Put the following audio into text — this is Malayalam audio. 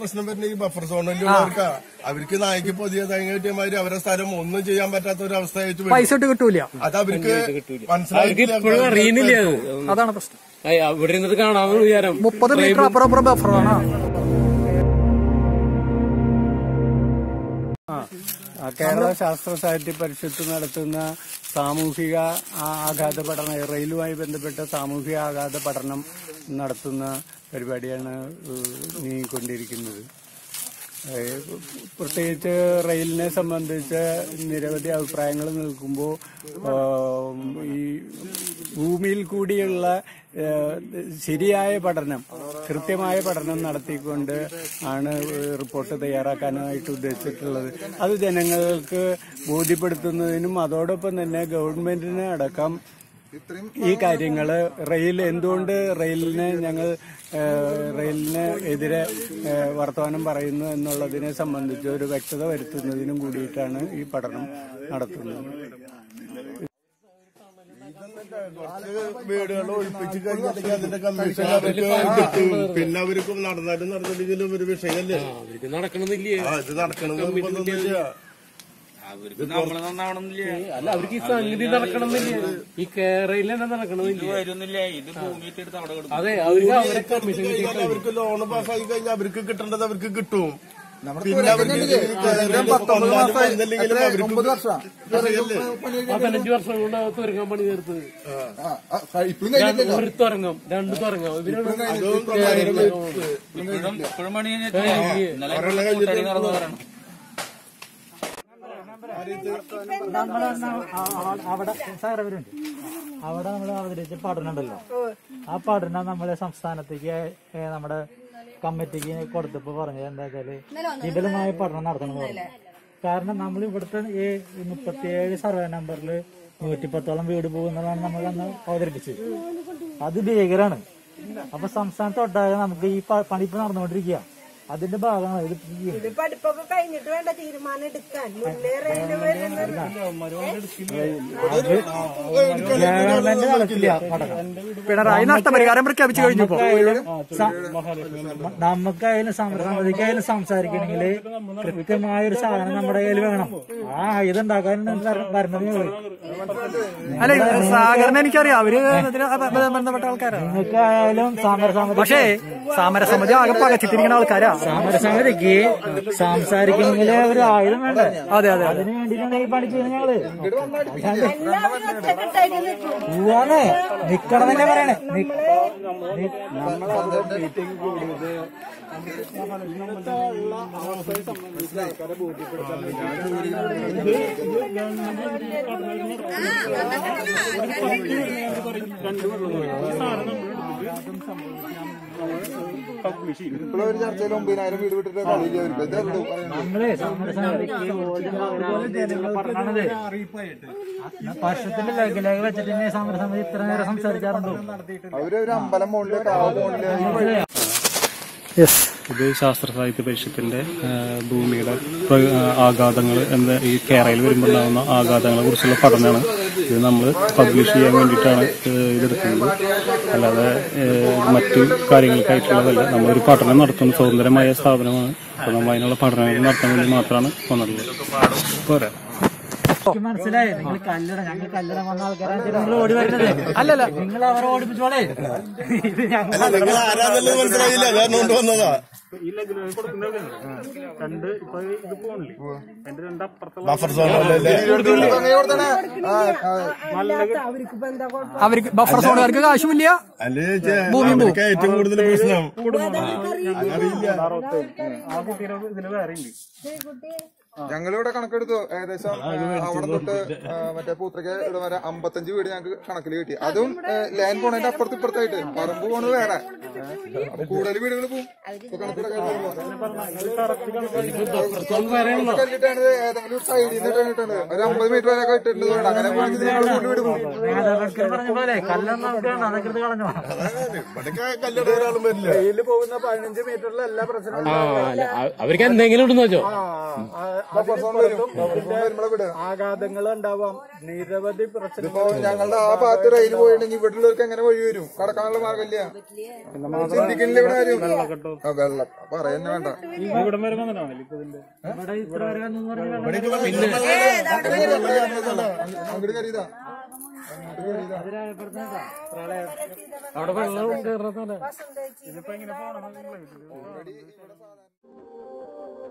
പ്രശ്നം വരുന്ന ഈ ബഫർ സോണിലുള്ളവർക്കാ അവർക്ക് നായ്ക്ക് പുതിയ തേങ്ങ കിട്ടിയ മാതിരി അവരെ സ്ഥലം ഒന്നും ചെയ്യാൻ പറ്റാത്ത ഒരു അവസ്ഥയായിട്ട് വരും. പൈസ ഇട്ട് കിട്ടൂല അത് അവർക്ക് അവർക്ക് മനസ്സിലായിട്ടില്ല ഇപ്പോഴും അറിയുന്നില്ല അത് അതാണ് പ്രശ്നം അയ്യ, അവിടെ ഇരുന്നിട്ട് കാണാമെന്ന് വിചാരം മുപ്പത് മീറ്റർ അപ്പുറം അപ്പുറം ബഫറാണ് ആ, കേരള ശാസ്ത്ര സാഹിത്യ പരിഷത്ത് നടത്തുന്ന സാമൂഹിക ആ- ആഘാത പഠനം റെയിലുമായി ബന്ധപ്പെട്ട സാമൂഹിക ആഘാത പഠനം നടത്തുന്ന പരിപാടിയാണ് ഏഹ്, നീങ്ങിക്കൊണ്ടിരിക്കുന്നത് ഏഹ്, പ്രത്യേകിച്ച് റെയിലിനെ സംബന്ധിച്ച് നിരവധി അഭിപ്രായങ്ങൾ നിൽക്കുമ്പോൾ ഈ ഭൂമിയിൽ കൂടിയുള്ള ഏഹ്, ശരിയായ പഠനം കൃത്യമായ പഠനം നടത്തിക്കൊണ്ട് ആണ് റിപ്പോർട്ട് തയ്യാറാക്കാനായിട്ട് ഉദ്ദേശിച്ചിട്ടുള്ളത് അത് ജനങ്ങൾക്ക് ബോധ്യപ്പെടുത്തുന്നതിനും അതോടൊപ്പം തന്നെ ഗവൺമെന്റിന് അടക്കം ഈ കാര്യങ്ങള് റെയിൽ എന്തുകൊണ്ട് റെയിലിനെ ഞങ്ങൾ ഏഹ്, റെയിലിന് എതിരെ ഏഹ്, വർത്തമാനം പറയുന്നു എന്നുള്ളതിനെ സംബന്ധിച്ച് ഒരു വ്യക്തത വരുത്തുന്നതിനും കൂടിയിട്ടാണ് ഈ പഠനം നടത്തുന്നത് കുറച്ച് വീടുകൾ ഒഴിപ്പിച്ച് കഴിഞ്ഞിട്ടുണ്ടെങ്കിൽ അതിന്റെ കമ്മീഷൻ അവർക്ക് കിട്ടും പിന്നെ അവർക്ക് നടന്നാലും നടന്നില്ലെങ്കിലും ഒരു വിഷയമല്ലേ അവർക്ക് നടക്കണമെന്നില്ലേ ആ ഇത് നടക്കണമെന്ന് നിർബന്ധമൊന്നുമില്ല അല്ല അവർക്ക് ഈ സംഗതി നടക്കണമെന്നില്ല ഈ കേരളയിൽ തന്നെ നടക്കണമെന്നില്ല അതെ അവർക്ക് അവരെ കമ്മീഷൻ കഴിഞ്ഞാൽ അവർക്ക് ലോൺ പാസ്സായി കഴിഞ്ഞാൽ അവർക്ക് കിട്ടേണ്ടത് അവർക്ക് കിട്ടും പിന്നെ അവർക്ക് തന്നാലും തന്നില്ലെങ്കിലും അവർക്ക് വിഷയമല്ലേ പതിനഞ്ച് വർഷം കൊണ്ട് അത് തുരങ്കം പണി തീർത്തത് ഒരു തുരങ്കം രണ്ട് തുരങ്കം ഇവരാണ് നമ്മളന്ന് ആ- ആ- അവിടെ സാർ അവരുണ്ട് അവിടെ നമ്മൾ അവതരിച്ച പഠനം ഉണ്ടല്ലോ ആ പഠനം നമ്മളെ സംസ്ഥാനത്തേക്ക് ഏ, നമ്മുടെ കമ്മിറ്റിക്ക് കൊടുത്തപ്പോ പറഞ്ഞത് എന്താ വെച്ചാല് വിപുലമായ പഠനം നടത്തണം എന്ന് പറഞ്ഞു കാരണം നമ്മൾ ഇവിടുത്തെ ഈ മുപ്പത്തിയേഴ് സർവേ നമ്പറിൽ നൂറ്റിപ്പത്തോളം വീട് പോകുന്നതാണ് നമ്മൾ അന്ന് അവതരിപ്പിച്ചത് അത് ഭീകരാണ് അപ്പൊ സംസ്ഥാനത്തൊട്ടാകെ നമുക്ക് ഈ പ- പണി ഇപ്പൊ നടന്നുകൊണ്ടിരിക്കുക അതിന്റെ ഭാഗമാണ് ഇത് ചെയ്യുന്നത്. ഇത് പഠിപ്പൊക്കെ കഴിഞ്ഞിട്ട് വേണ്ട തീരുമാനം എടുക്കാൻ മുന്നേ റെയില് വരുന്നത് ഗവൺമെന്റ് നടത്തില്ല പഠനം പിണറായി നഷ്ടപരിഹാരം പ്രഖ്യാപിച്ചു കഴിഞ്ഞു ഇപ്പോ നമുക്കായാലും സമരസമിതിക്കായാലും സംസാരിക്കണമെങ്കിൽ കൃത്യമായ ഒരു സാധനം നമ്മുടെ കയ്യിൽ വേണം ആ ആയുധം ഉണ്ടാക്കാൻ ഭരണത് ഞങ്ങള് അല്ല സാഗറിനെ എനിക്കറിയാം അവര് ഇതിന് ബന്ധപ്പെട്ട ആൾക്കാരാണ് നിങ്ങൾക്കായാലും സമരസമിതി പക്ഷേ സമരസമിതി ആകെ പകച്ചിട്ടിരിക്കുന്ന ആൾക്കാരാ സമരസമിതിക്ക് സംസാരിക്കണമെങ്കിൽ ഒരു ആയുധം വേണ്ടേ അതെ അതെ അതെ അതിന് വേണ്ടിയിട്ടാണ് ഈ പണി ചെയ്യുന്നത് ഞങ്ങള് എല്ലാവരും ഒറ്റക്കെട്ടായിട്ട് നിൽക്കും പോവാന്നേ നിക്കണമെന്നല്ലേ പറയണേ നി- നി- മീറ്റിംഗ് കൂടിയത് ഇപ്പോഴൊരു ചർച്ചയിൽ ഒമ്പതിനായിരം വീട് വിട്ടിട്ട് കളിയില്ല അവർക്ക് ഇതെന്തോ പറയുന്നത് നമ്മള് സമരസമിതിക്ക് ഊർജ്ജം പകരാൻ പറഞ്ഞത് വർഷത്തിന്റെ ലഘുലേഖ വെച്ചിട്ട് തന്നെ സമരസമിതി ഇത്ര നേരം സംസാരിക്കാറുണ്ടോ അവര് ഒരു അമ്പലം മുകളില് കാവ് മുകളില് ഇത് ശാസ്ത്ര സാഹിത്യ പരിഷത്തിന്റെ ആ, ഭൂമിയുടെ ആഘാതങ്ങൾ എന്താ ഈ കേരളയിൽ വരുമ്പോഴുണ്ടാകുന്ന ആഘാതങ്ങളെ കുറിച്ചുള്ള പഠനമാണ് ഇത് നമ്മൾ പബ്ലിഷ് ചെയ്യാൻ വേണ്ടിയിട്ടാണ് ഏഹ്, ഇതെടുക്കുന്നത് അല്ലാതെ ഏഹ്, മറ്റു കാര്യങ്ങൾക്കായിട്ടുള്ളതല്ല നമ്മളൊരു പഠനം നടത്തുന്ന സ്വതന്ത്രമായ സ്ഥാപനമാണ് അപ്പോൾ നമ്മൾ അതിനുള്ള പഠനങ്ങൾ നടത്താൻ വേണ്ടി മാത്രമാണ് വന്നിട്ടുള്ളത് പോരാ എനിക്ക് മനസ്സിലായി നിങ്ങൾ കല്ലട ഞങ്ങൾ കല്ലട വന്ന ആൾക്കാരാണ് നിങ്ങൾ ഓടി വരുന്നത് അല്ലല്ല നിങ്ങൾ അവരെ ഓടിപ്പിച്ചോളേ ഇത് ഞങ്ങൾ അല്ല നിങ്ങൾ ആരാന്നുള്ളത് മനസ്സിലായില്ല അതാണ് കൊണ്ട് വന്നതാ രണ്ട് ഇപ്പൊ ഇത് പോകണില്ലേ അതിന്റെ രണ്ടപ്പുറത്തുള്ള ബഫർ സോണല്ലേ അല്ലാത്ത അവർക്ക് ഇപ്പൊ എന്താ കുഴപ്പം അവർക്ക് ബഫർ സോണുകാർക്ക് കാശുമില്ല അല്ലേ ചേച്ചി, അവർക്ക് ഏറ്റവും കൂടുതൽ പ്രശ്നം ആ കുട്ടിയുടെ ഇതിന് വേറെ ഉണ്ട് ഞങ്ങളിവിടെ കണക്കെടുത്തു ഏകദേശം ആ, അവിടെ തൊട്ട് ആ, മറ്റേ പൂത്രയ്ക്ക് ഇവിടെ വരെ അമ്പത്തഞ്ച് വീട് ഞങ്ങൾക്ക് കണക്കിൽ കിട്ടി അതും ലാൻ പോണതിന്റെ അപ്പുറത്ത് ഇപ്പുറത്തായിട്ട് പറമ്പ് പോണത് വേറെ അപ്പൊ കൂടുതൽ വീടുകൾ പോകും ഇപ്പൊ കണക്കെടുക്കാൻ കല്ലിട്ടാണ് ഏതെങ്കിലും ഒരു സൈഡിൽ നിന്ന് ഇട്ടിട്ടുണ്ട് ഒരു അമ്പത് മീറ്റർ വരെ ഇട്ടിട്ടുണ്ട് തോന്നുന്നു. അങ്ങനെ പോണെങ്കിൽ ഇതിനേക്കാൾ കൂടുതൽ വീട് പോകും നേതാക്കന്മാർ പറഞ്ഞ പോലെ കല്ലെന്ന് നമുക്ക് വേണം അതൊക്കെ എടുത്ത് കളഞ്ഞോ ഇവിടേക്ക് കല്ലിട ഒരാളും വരില്ല വെയില് പോകുന്ന പതിനഞ്ച് മീറ്ററിൽ എല്ലാ പ്രശ്നവും ആ അല്ല, അ- അവർക്ക് എന്തെങ്കിലും ഉണ്ടെന്ന് വെച്ചോ ബഫർ സോൺ വരും ബഫർ സോൺ വരുമ്പോഴേ വിടുക ആഘാതങ്ങൾ ഉണ്ടാവാം നിരവധി പ്രശ്നങ്ങൾ ഇപ്പൊ ഞങ്ങളുടെ ആ ഭാഗത്ത് റെയിൽ പോയിട്ടുണ്ടെങ്കിൽ ഇവിടെ ഉള്ളവർക്ക് എങ്ങനെ വഴി വരും കടക്കാനുള്ള മാർഗമില്ല ചിന്തിക്കുന്നില്ല ഇവിടെ ആരും ആ വെള്ളം പറയാൻ വേണ്ട ഇവിടം വരെ വന്നിട്ടാണല്ലോ ഇപ്പൊ ഇതിന്റെ ഇവിടെ ഇത്ര വരെ വന്നു പറഞ്ഞാൽ അങ്ങോട്ട് കയറിയതാ അതിരപ്പെടുത്തുന്നതാ പ്രളയം അവിടെ വെള്ളം കയറുന്ന ഇതിപ്പോ എങ്ങനെ പോകണം